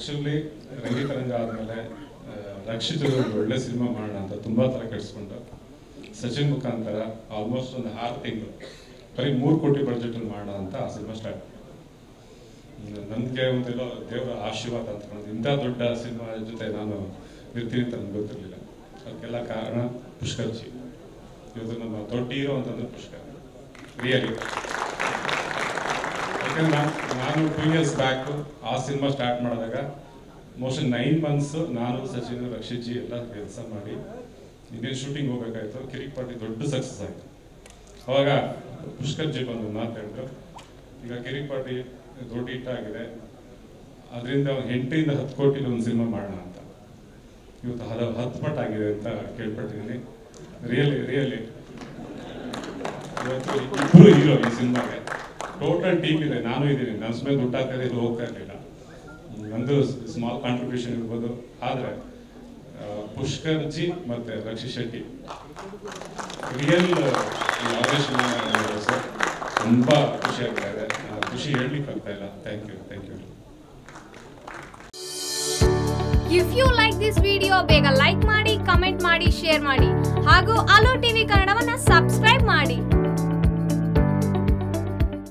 actually Rangitaranga ಆದಮೇಲೆ ರಕ್ಷಿತ್ ಒಂದು ಒಳ್ಳೆ ಸಿನಿಮಾ ಮಾಡೋಣ ಅಂತ ತುಂಬ ಥರ ಕೆಡಿಸ್ಕೊಂಡು ಸಚಿನ್ ಮುಖಾಂತರ ಆಲ್ಮೋಸ್ಟ್ ಒಂದು ಆರು ತಿಂಗಳು ಬರೀ ಮೂರು ಕೋಟಿ ಬಡ್ಜೆಟಲ್ಲಿ ಮಾಡೋಣ ಅಂತ ಆ ಸಿನಿಮಾ ಸ್ಟಾರ್ಟ್ ನನಗೆ ಒಂದೆಲ್ಲೋ ದೇವರ ಆಶೀರ್ವಾದ ಅಂತ ಕಾಣೋದು ಇಂಥ ದೊಡ್ಡ ಸಿನಿಮಾ ಜೊತೆ ನಾನು ಇರ್ತೀನಿ ಅಂತ ನನಗೆ ಗೊತ್ತಿರಲಿಲ್ಲ ಅದಕ್ಕೆಲ್ಲ ಕಾರಣ ಪುಷ್ಕರ್ಜಿ ಇವತ್ತು ನಮ್ಮ ದೊಡ್ಡ ಹೀರೋ ಅಂತಂದ್ರೆ ಪುಷ್ಕರ್ ರಿಯಲಿ ಯಾಕಂದ್ರೆ ನಾನು ನಾನು ಟೂ ಇಯರ್ಸ್ ಬ್ಯಾಕ್ ಆ ಸಿನಿಮಾ ಸ್ಟಾರ್ಟ್ ಮಾಡಿದಾಗ ಮೋಸ್ಟ್ಲಿ ನೈನ್ ಮಂತ್ಸ್ ನಾನು ಸಚಿನ್ ರಕ್ಷಿತ್ ಜಿ ಎಲ್ಲ ಕೆಲಸ ಮಾಡಿ ಇನ್ನೇನು ಶೂಟಿಂಗ್ ಹೋಗ್ಬೇಕಾಯ್ತು ಕಿರಿಕ್ ಪಾರ್ಟಿ ದೊಡ್ಡ ಸಕ್ಸಸ್ ಆಯಿತು ಅವಾಗ ಪುಷ್ಕರ್ ಜಿ ಬಂದು ಮಾತಾಡಿದ್ರು ಈಗ ಕಿರಿಕ್ ಪಾರ್ಟಿ ದೊಡ್ಡ ಹಿಟ್ ಆಗಿದೆ ಅದರಿಂದ ಎಂಟರಿಂದ ಹತ್ತು ಕೋಟಿಲಿ ಒಂದು ಸಿನಿಮಾ ಮಾಡೋಣ ಅಂತ ಇವತ್ತು ಹದ ಹತ್ತು ಪಟ್ಟು ಆಗಿದೆ ಅಂತ ಕೇಳ್ಪಟ್ಟಿದ್ದೀನಿ ರಿಯಲಿ ರಿಯಲಿ ಇವತ್ತು ಇಬ್ಬರು ಹೀರೋ ಈ ಸಿನಿಮಾಗೆ ಟೋಟಲ್ ಟೀಮ್ ಇದೆ ನಾನು ಇದ್ದೀನಿ ನನ್ನ ಸುಮ್ಮನೆ ದುಡ್ಡು ಹಾಕದೆ ಇದು ಹೋಗ್ತಾ ಇರಲಿಲ್ಲ ನಂದು ಸ್ಮಾಲ್ ಕಾಂಟ್ರಿಬ್ಯೂಷನ್ ಇರ್ಬೋದು ಆದರೆ ಪುಷ್ಕರ್ ಜಿ ಮತ್ತೆ ರಕ್ಷಿತ್ ಶೆಟ್ಟಿ ರಿಯಲ್ ಯಾವುದೇ ಸಿನಿಮಾ ಸರ್ ತುಂಬ ಖುಷಿ ಆಗ್ತಾ ಇದೆ ಆ ಖುಷಿ ಹೇಳ್ಲಿಕ್ಕೆ ಆಗ್ತಾ ಇಲ್ಲ thank you thank you if you like this video ಬೇಗ ಲೈಕ್ ಮಾಡಿ ಕಮೆಂಟ್ ಮಾಡಿ ಶೇರ್ ಮಾಡಿ ಹಾಗೂ ಅಲೋ ಟಿವಿ ಕನ್ನಡವನ್ನ ಸಬ್ಸ್ಕ್ರೈಬ್ ಮಾಡಿ